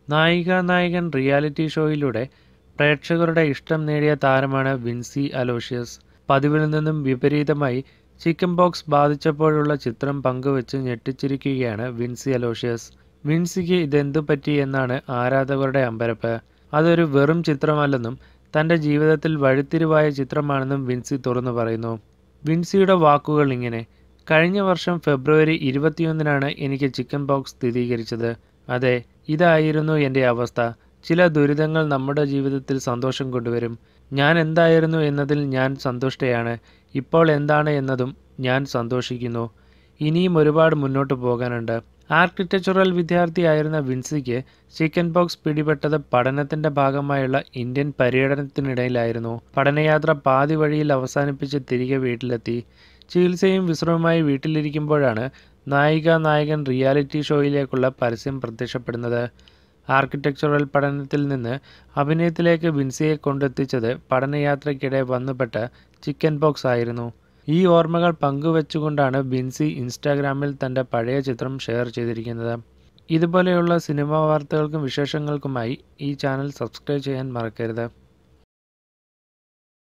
നായിക നായകൻ റിയാലിറ്റി ഷോയിലൂടെ പ്രേക്ഷകരുടെ ഇഷ്ടം നേടിയ താരമാണ് വിൻസി അലോഷ്യസ് പതിവിൽ നിന്നും വിപരീതമായി ചിക്കൻ പോക്സ് ബാധിച്ചപ്പോഴുള്ള ചിത്രം പങ്കുവച്ച് ഞെട്ടിച്ചിരിക്കുകയാണ് വിൻസി അലോഷ്യസ് വിൻസിക്ക് ഇതെന്തു പറ്റി എന്നാണ് ആരാധകരുടെ അമ്പരപ്പ് അതൊരു വെറും ചിത്രമല്ലെന്നും തൻ്റെ ജീവിതത്തിൽ വഴിത്തിരിവായ ചിത്രമാണെന്നും വിൻസി തുറന്നു പറയുന്നു വിൻസിയുടെ വാക്കുകൾ ഇങ്ങനെ കഴിഞ്ഞ വർഷം ഫെബ്രുവരി ഇരുപത്തിയൊന്നിനാണ് എനിക്ക് ചിക്കൻ പോക്സ് സ്ഥിരീകരിച്ചത് അതെ ഇതായിരുന്നു എൻ്റെ അവസ്ഥ ചില ദുരിതങ്ങൾ നമ്മുടെ ജീവിതത്തിൽ സന്തോഷം കൊണ്ടുവരും ഞാൻ എന്തായിരുന്നു എന്നതിൽ ഞാൻ സന്തുഷ്ടയാണ് ഇപ്പോൾ എന്താണ് എന്നതും ഞാൻ സന്തോഷിക്കുന്നു ഇനിയും ഒരുപാട് മുന്നോട്ട് പോകാനുണ്ട് ആർക്കിടെക്ചറൽ വിദ്യാർത്ഥിയായിരുന്ന വിൻസിക്ക് ചിക്കൻ പോക്സ് പിടിപെട്ടത് പഠനത്തിന്റെ ഭാഗമായുള്ള ഇന്ത്യൻ പര്യടനത്തിനിടയിലായിരുന്നു പഠനയാത്ര പാതി വഴിയിൽ അവസാനിപ്പിച്ച് തിരികെ വീട്ടിലെത്തി ചികിത്സയും വിശ്രമവുമായി വീട്ടിലിരിക്കുമ്പോഴാണ് നായിക നായകൻ റിയാലിറ്റി ഷോയിലേക്കുള്ള പരസ്യം പ്രത്യക്ഷപ്പെടുന്നത് ആർക്കിടെക്ചറൽ പഠനത്തിൽ നിന്ന് അഭിനയത്തിലേക്ക് വിൻസിയെ കൊണ്ടെത്തിച്ചത് പഠനയാത്രയ്ക്കിടെ വന്നുപെട്ട ചിക്കൻ പോക്സ് ആയിരുന്നു ഈ ഓർമ്മകൾ പങ്കുവെച്ചുകൊണ്ടാണ് ബിൻസി ഇൻസ്റ്റാഗ്രാമിൽ തൻ്റെ പഴയ ചിത്രം ഷെയർ ചെയ്തിരിക്കുന്നത് ഇതുപോലെയുള്ള സിനിമാ വാർത്തകൾക്കും വിശേഷങ്ങൾക്കുമായി ഈ ചാനൽ സബ്സ്ക്രൈബ് ചെയ്യാൻ മറക്കരുത്